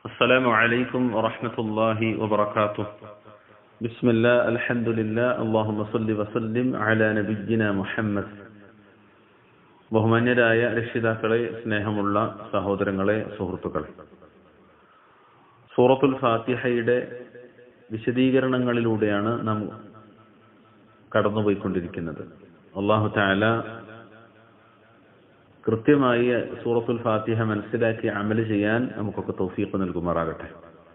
السلام عليكم ورحمة الله وبركاته بسم الله الحمد لله اللهم صل وسلم على نبينا محمد ബഹുമാന്യരായ രക്ഷിതാക്കളെ സ്നേഹമുള്ള സഹോദരങ്ങളെ സുഹൃത്തുക്കളെ സൂറത്തുൽ ഫാത്തിഹയുടെ വിശദീകരണങ്ങളിലൂടെയാണ് നാം കടന്നുപോയിക്കൊണ്ടിരിക്കുന്നത് അള്ളാഹു താല കൃത്യമായി സൂറത്തുൽ ഫാത്തിഹ മനസ്സിലാക്കി അമല് ചെയ്യാൻ നമുക്കൊക്കെ തൗഫീഖ് നൽകുമാറാകട്ടെ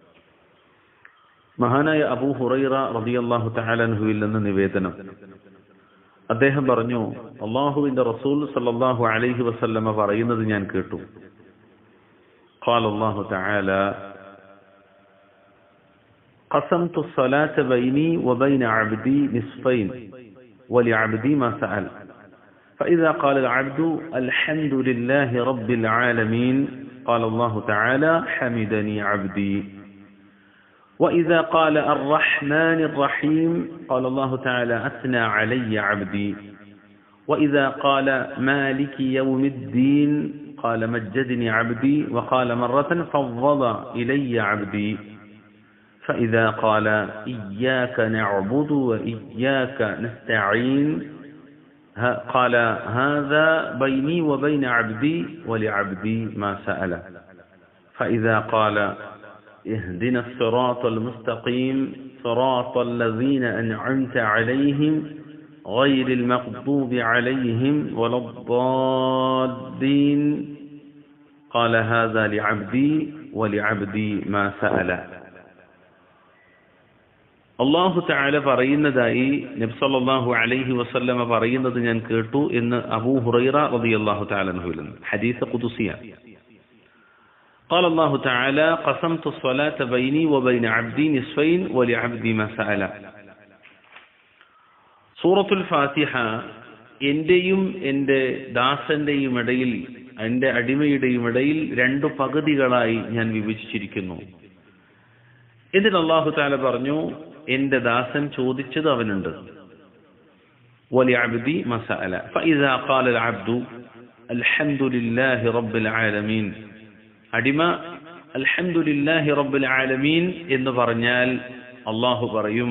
മഹാനായ അബൂ ഹുറൈറ റളിയല്ലാഹു തആലൻഹുവിൽ നിന്ന് നിവേദനം അദ്ദേഹം പറഞ്ഞു അള്ളാഹുവിന്റെ റസൂൽ സല്ലല്ലാഹു അലൈഹി വസല്ലമ പറയുന്നത് ഞാൻ കേട്ടു قال الله تعالى قسمت الصلاة بيني وبين عبدي نصفين ولعبدي ما سأل فإذا قال العبد الحمد لله رب العالمين قال الله تعالى حمدني عبدي وإذا قال الرحمن الرحيم قال الله تعالى أثنى علي عبدي وإذا قال مالك يوم الدين قال مجدني عبدي وقال مرة فضل إلي عبدي فإذا قال إياك نعبد وإياك نستعين قال هذا بيني وبين عبدي ولعبدي ما سأل فإذا قال اهدنا الصراط المستقيم صراط الذين أنعمت عليهم غير المغضوب عليهم ولا الضالين قال هذا لعبدي ولعبدي ما سأل അള്ളാഹു താല പറയുന്നതായി നബ്സല്ലാഹു അലൈഹി വസല്ലമ പറയുന്നത് ഞാൻ കേട്ടു എന്ന് അബൂ ഹുറൈറ റതി അള്ളാഹു താലൻഹുവിൽ നിന്ന് ഹദീസ് ഖുദുസിയ قال الله تعالى قسمت الصلاة بيني وبين عبدي نصفين ولعبدي ما سأل സൂറത്തുൽ ഫാത്തിഹ എന്റെയും എൻ്റെ ദാസന്റെയും ഇടയിൽ എൻ്റെ അടിമയുടെയും ഇടയിൽ രണ്ടു പകുതികളായി ഞാൻ വിഭജിച്ചിരിക്കുന്നു എന്നിട്ട് അള്ളാഹു താല പറഞ്ഞു എന്റെ ദാസൻ ചോദിച്ചത് അവനുണ്ട് ولعبدي ما سأل فإذا قال العبد الحمد لله رب العالمين അടിമ അൽഹംദുലില്ലാഹി റബ്ബിൽ ആലമീൻ എന്ന് പറഞ്ഞാൽ അള്ളാഹു പറയും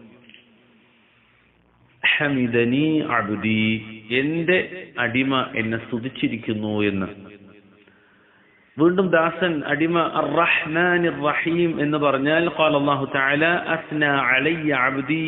ഹമിദനി അബ്ദി എന്റെ അടിമ എന്നെ സ്തുതിച്ചിരിക്കുന്നു എന്ന് വീണ്ടും ദാസൻ അടിമ അർറഹ്മാൻ റഹീം എന്ന് പറഞ്ഞാൽ ഖാൽ അല്ലാഹു തആല അസ്ന അലയ്യ അബ്ദി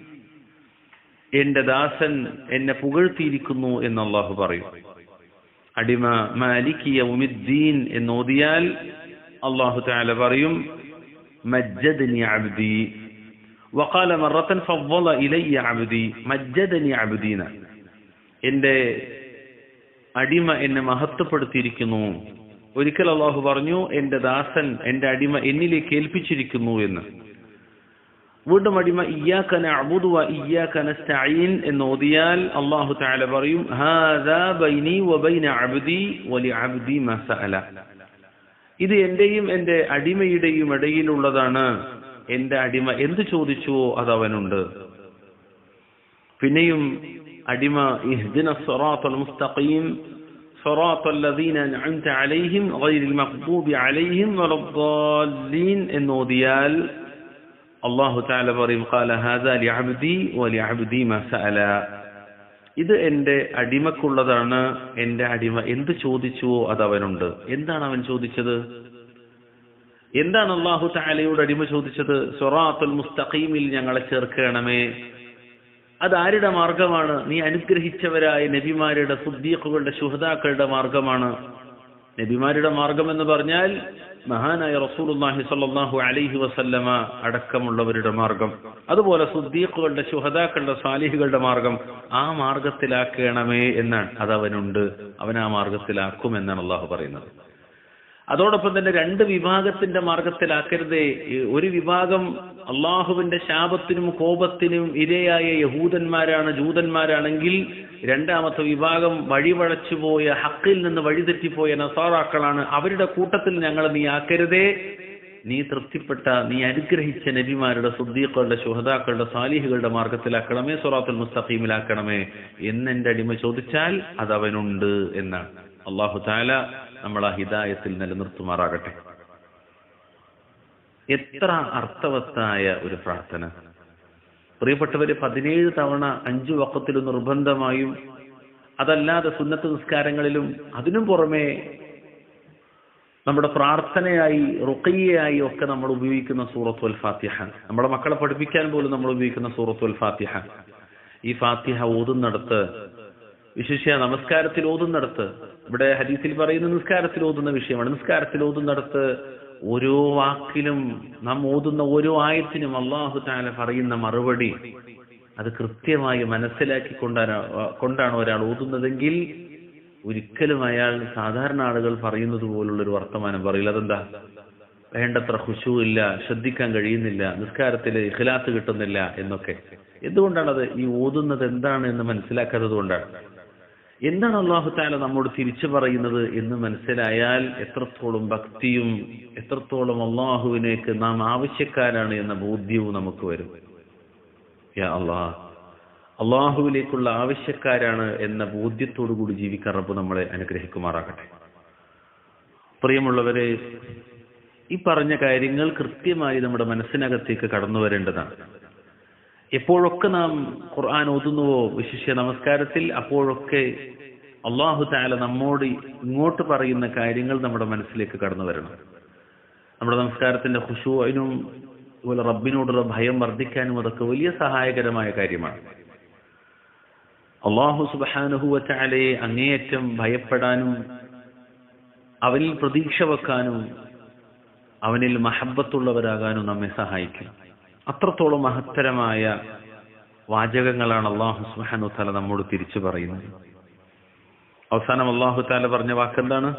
എന്റെ ദാസൻ എന്നെ പുകഴ്ത്തിയിരിക്കുന്നു എന്ന് അള്ളാഹു പറയും അടിമ മാലിക് യൗമിദ്ദീൻ എന്ന് ഓതിയാൽ അള്ളാഹു തആല പറയും മജ്ജദ്നി അബ്ദി وقال مرة فضل إلي عبدي مجدني عبدينا എന്റെ അടിമ എന്നെ മഹത്വപ്പെടുത്തിയിരിക്കുന്നു ഒരിക്കൽ അള്ളാഹു പറഞ്ഞു എന്റെ ദാസൻ എന്റെ അടിമ എന്നിലേക്ക് ഏൽപ്പിച്ചിരിക്കുന്നു എന്ന് വീണ്ടും അടിമ ഇയ്യാക്കന അബുദുവ ഇയ്യാക്കന സ്റ്റൈൻ എന്ന് ഓതിയാൽ അള്ളാഹു താല പറയും ഹാദാ ബൈനി വബൈന അബ്ദി വലി അബ്ദി മസഅല ഇത് എന്റെയും എന്റെ അടിമയുടെയും ഇടയിലുള്ളതാണ് എന്റെ അടിമ എന്ത് ചോദിച്ചുവോ അത് അവനുണ്ട് പിന്നെയും അടിമ ഇഹ്ദിന സ്വറാത്തുൽ മുസ്തഖീം صراط الذين أنعمت عليهم غير المغضوب عليهم ولا الضالين എന്നോദിയാൽ അള്ളാഹു താല പറയും قال هذا لعبدي ولعبدي ما سأل ഇത് എന്റെ അടിമക്കുള്ളതാണ് എന്റെ അടിമ എന്ത് ചോദിച്ചുവോ അത് അവനുണ്ട് എന്താണ് അവൻ ചോദിച്ചത് എന്താണ് അള്ളാഹു താലയോട് അടിമ ചോദിച്ചത് സൊറാത്തുൽ മുസ്തഖീമിൽ ഞങ്ങളെ ചേർക്കണമേ അത് ആരുടെ മാർഗമാണ് നീ അനുഗ്രഹിച്ചവരായ നബിമാരുടെ സുദ്ദീഖുകളുടെ ശുഹതാക്കളുടെ മാർഗമാണ് നബിമാരുടെ മാർഗം എന്ന് പറഞ്ഞാൽ മഹാനായ റസൂലുല്ലാഹി സ്വല്ലല്ലാഹു അലൈഹി വസല്ലമ അടക്കമുള്ളവരുടെ മാർഗം അതുപോലെ സുദ്ദീഖുകളുടെ ശുഹതാക്കളുടെ സാലിഹുകളുടെ മാർഗം ആ മാർഗത്തിലാക്കണമേ എന്നാണ് അത് അവനുണ്ട് അവൻ ആ മാർഗത്തിലാക്കും എന്നാണ് അള്ളാഹു പറയുന്നത് അതോടൊപ്പം തന്നെ രണ്ട് വിഭാഗത്തിന്റെ മാർഗത്തിലാക്കരുതേ ഒരു വിഭാഗം അള്ളാഹുവിന്റെ ശാപത്തിനും കോപത്തിനും ഇരയായ യഹൂദന്മാരാണ് ജൂതന്മാരാണെങ്കിൽ രണ്ടാമത്തെ വിഭാഗം വഴിവഴച്ചുപോയ ഹക്കിൽ നിന്ന് വഴിതെറ്റിപ്പോയ നസാറാക്കളാണ് അവരുടെ കൂട്ടത്തിൽ ഞങ്ങൾ നീ ആക്കരുതേ നീ തൃപ്തിപ്പെട്ട നീ അനുഗ്രഹിച്ച നബിമാരുടെ സുദ്ദീഖുകളുടെ ശുഹതാക്കളുടെ സാലിഹുകളുടെ മാർഗത്തിലാക്കണമേ സൊറാത്തുൽ മുസ്തഖീമിലാക്കണമേ എന്നെന്റെ അടിമ ചോദിച്ചാൽ അത് അവനുണ്ട് എന്നാണ് അള്ളാഹു താല നമ്മൾ ആ ഹിദായത്തിൽ നിലനിർത്തുമാറാകട്ടെ എത്ര അർത്ഥവത്തായ ഒരു പ്രാർത്ഥന പ്രിയപ്പെട്ടവര് പതിനേഴ് തവണ അഞ്ചു വക്കത്തിൽ നിർബന്ധമായും അതല്ലാതെ സുന്നത്ത് നിസ്കാരങ്ങളിലും അതിനും പുറമെ നമ്മുടെ പ്രാർത്ഥനയായി റുക്കയ്യായി ഒക്കെ നമ്മൾ ഉപയോഗിക്കുന്ന സൂറത്തു അൽ ഫാത്തിഹ നമ്മുടെ മക്കളെ പഠിപ്പിക്കാൻ പോലും നമ്മൾ ഉപയോഗിക്കുന്ന സൂറത്തു അൽ ഫാത്തിഹ ഈ ഫാത്തിഹ ഓതുന്നിടത്ത് വിശിഷ്യ നമസ്കാരത്തിൽ ഓതുന്നിടത്ത് ഇവിടെ ഹദീസിൽ പറയുന്ന നിസ്കാരത്തിൽ ഓതുന്ന വിഷയമാണ് നിസ്കാരത്തിൽ ഓതുന്നിടത്ത് ഓരോ വാക്കിലും നാം ഓതുന്ന ഓരോ ആയത്തിനും അള്ളാഹു താല പറയുന്ന മറുപടി അത് കൃത്യമായി മനസ്സിലാക്കി കൊണ്ടാണ് കൊണ്ടാണ് ഒരാൾ ഓതുന്നതെങ്കിൽ ഒരിക്കലും അയാൾ സാധാരണ ആളുകൾ പറയുന്നത് പോലുള്ള ഒരു വർത്തമാനം പറയില്ല അതെന്താ വേണ്ടത്ര ഖുശു ഇല്ല ശ്രദ്ധിക്കാൻ കഴിയുന്നില്ല നിസ്കാരത്തിൽ ഇഖ്ലാസ് കിട്ടുന്നില്ല എന്നൊക്കെ എന്തുകൊണ്ടാണത് ഈ ഓതുന്നത് എന്താണ് എന്ന് മനസ്സിലാക്കാത്തത് കൊണ്ടാണ് എന്താണ് അള്ളാഹു താല നമ്മോട് തിരിച്ചു പറയുന്നത് എന്ന് മനസ്സിലായാൽ എത്രത്തോളം ഭക്തിയും എത്രത്തോളം അള്ളാഹുവിനേക്ക് നാം ആവശ്യക്കാരാണ് എന്ന ബോധ്യവും നമുക്ക് വരും യാ അള്ളാഹ് അള്ളാഹുവിലേക്കുള്ള ആവശ്യക്കാരാണ് എന്ന ബോധ്യത്തോടു കൂടി ജീവിക്കാൻ റബ്ബ് നമ്മളെ അനുഗ്രഹിക്കുമാറാകട്ടെ പ്രിയമുള്ളവരെ ഈ പറഞ്ഞ കാര്യങ്ങൾ കൃത്യമായി നമ്മുടെ മനസ്സിനകത്തേക്ക് കടന്നു വരേണ്ടതാണ് എപ്പോഴൊക്കെ നാം ഖുർആൻ ഓതുന്നുവോ വിശിഷ്യ നമസ്കാരത്തിൽ അപ്പോഴൊക്കെ അള്ളാഹു താല നമ്മോട് ഇങ്ങോട്ട് പറയുന്ന കാര്യങ്ങൾ നമ്മുടെ മനസ്സിലേക്ക് കടന്നു വരണം നമ്മുടെ നമസ്കാരത്തിന്റെ ഖുഷു അതിനും അതുപോലെ റബ്ബിനോടുള്ള ഭയം വർദ്ധിക്കാനും അതൊക്കെ വലിയ സഹായകരമായ കാര്യമാണ് അള്ളാഹു സുബാനുഹുവറ്റാലയെ അങ്ങേയറ്റം ഭയപ്പെടാനും അവനിൽ പ്രതീക്ഷ വെക്കാനും അവനിൽ മഹബത്തുള്ളവരാകാനും നമ്മെ സഹായിക്കും അത്രത്തോളം മഹത്തരമായ വാചകങ്ങളാണ് അള്ളാഹു സുബാനു താല നമ്മോട് തിരിച്ചു പറയുന്നത് അവസാനം അള്ളാഹു താല പറഞ്ഞ വാക്കെന്താണ്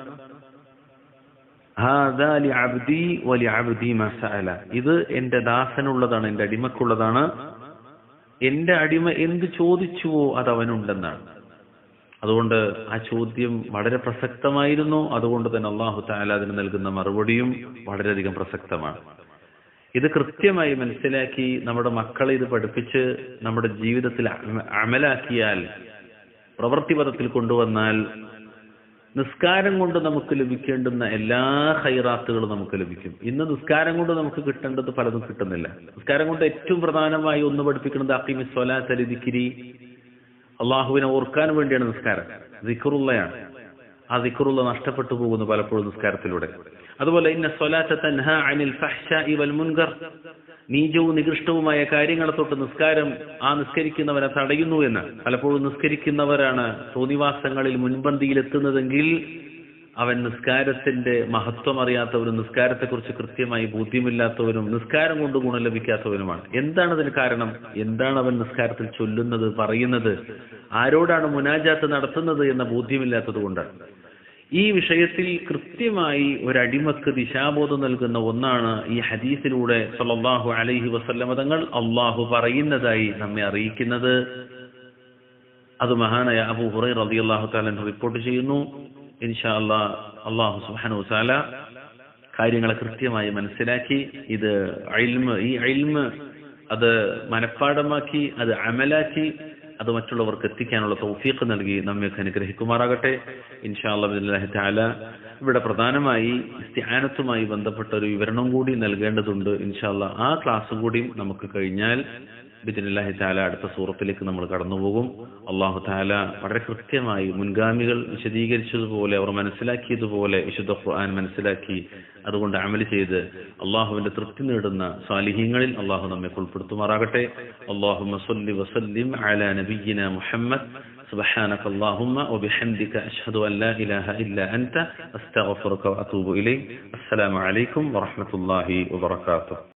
ഇത് എന്റെ ദാസനുള്ളതാണ് എന്റെ അടിമക്കുള്ളതാണ് എന്റെ അടിമ എന്ത് ചോദിച്ചുവോ അത് അവനുണ്ടെന്നാണ് അതുകൊണ്ട് ആ ചോദ്യം വളരെ പ്രസക്തമായിരുന്നു അതുകൊണ്ട് തന്നെ അള്ളാഹു താല അതിന് നൽകുന്ന മറുപടിയും വളരെയധികം പ്രസക്തമാണ് ഇത് കൃത്യമായി മനസ്സിലാക്കി നമ്മുടെ മക്കളെ ഇത് പഠിപ്പിച്ച് നമ്മുടെ ജീവിതത്തിൽ അമലാക്കിയാൽ പ്രവൃത്തിപഥത്തിൽ കൊണ്ടുവന്നാൽ നിസ്കാരം കൊണ്ട് നമുക്ക് ലഭിക്കേണ്ടുന്ന എല്ലാ ഹൈറാത്തുകളും നമുക്ക് ലഭിക്കും ഇന്ന് നിസ്കാരം കൊണ്ട് നമുക്ക് കിട്ടേണ്ടത് പലതും കിട്ടുന്നില്ല നിസ്കാരം കൊണ്ട് ഏറ്റവും പ്രധാനമായി ഒന്ന് പഠിപ്പിക്കുന്നത് അക്കിമി സ്വലാത്തലി ദിക്കിരി അള്ളാഹുവിനെ ഓർക്കാൻ വേണ്ടിയാണ് നിസ്കാരം ദിക്കറുള്ളയാണ് ആ ദിക്കറുള്ള നഷ്ടപ്പെട്ടു പോകുന്നു പലപ്പോഴും നിസ്കാരത്തിലൂടെ അതുപോലെ ഇന്ന സ്വലാത്ത തൻഹ അനിൽ ഫഹ്ശാഇ വൽ മുൻകർ നീചവും നികൃഷ്ടവുമായ കാര്യങ്ങളെ തൊട്ട് നിസ്കാരം ആ നിസ്കരിക്കുന്നവരെ തടയുന്നു എന്ന് പലപ്പോഴും നിസ്കരിക്കുന്നവരാണ് തോന്നിവാസങ്ങളിൽ മുൻപന്തിയിൽ എത്തുന്നതെങ്കിൽ അവൻ നിസ്കാരത്തിന്റെ മഹത്വം അറിയാത്തവരും നിസ്കാരത്തെക്കുറിച്ച് കൃത്യമായി ബോധ്യമില്ലാത്തവരും നിസ്കാരം കൊണ്ട് ഗുണം ലഭിക്കാത്തവരുമാണ് എന്താണ് അതിന് കാരണം എന്താണ് അവൻ നിസ്കാരത്തിൽ ചൊല്ലുന്നത് പറയുന്നത് ആരോടാണ് മുനാജാത്ത് നടത്തുന്നത് എന്ന ബോധ്യമില്ലാത്തത് കൊണ്ടാണ് ഈ വിഷയത്തിൽ കൃത്യമായി ഒരടിമക്ക് ദിശാബോധം നൽകുന്ന ഒന്നാണ് ഈ ഹദീസിലൂടെ സല്ലല്ലാഹു അലൈഹി വസല്ലമ തങ്ങൾ അള്ളാഹു പറയുന്നതായി നമ്മെ അറിയിക്കുന്നത് അത് മഹാനായ അബൂ ഹുറൈ റളിയല്ലാഹു തആല റിപ്പോർട്ട് ചെയ്യുന്നു ഇൻഷാ അല്ലാ അള്ളാഹു സുബ്ഹാനഹു തആല കാര്യങ്ങളെ കൃത്യമായി മനസ്സിലാക്കി ഇത് ഇൽമ് ഈ ഇൽമ് അത് മനഃപ്പാടമാക്കി അത് അമലാക്കി അത് മറ്റുള്ളവർക്ക് എത്തിക്കാനുള്ള തൗഫീഖ് നൽകി നമ്മയൊക്കെ അനുഗ്രഹിക്കുമാറാകട്ടെ ഇൻഷാല്ലാഹി താല ഇവിടെ പ്രധാനമായി ഇസ്തിഹാനത്തുമായി ബന്ധപ്പെട്ട ഒരു വിവരണം കൂടി നൽകേണ്ടതുണ്ട് ഇൻഷാല്ല ആ ക്ലാസ് കൂടി നമുക്ക് കഴിഞ്ഞാൽ ബിദിനില്ലാഹി താല അടുത്ത സൂറത്തിലേക്ക് നമ്മൾ കടന്നുപോകും അള്ളാഹു താല വളരെ കൃത്യമായി മുൻഗാമികൾ വിശദീകരിച്ചതുപോലെ അവർ മനസ്സിലാക്കിയതുപോലെ വിശുദ്ധ ഖുർആൻ മനസ്സിലാക്കി അതുകൊണ്ട് അമൽ ചെയ്ത് അള്ളാഹുവിന്റെ തൃപ്തി നേടുന്ന സ്വാലിഹ്യങ്ങളിൽ അള്ളാഹു നമ്മെ ഉൾപ്പെടുത്തുമാറാകട്ടെ അള്ളാഹു സല്ലി വസല്ലിം അല നബിയിന മുഹമ്മദ് سبحانك اللهم وبحمدك أشهد أن لا إله إلا أنت أستغفرك وأتوب إليك السلام عليكم ورحمة الله وبركاته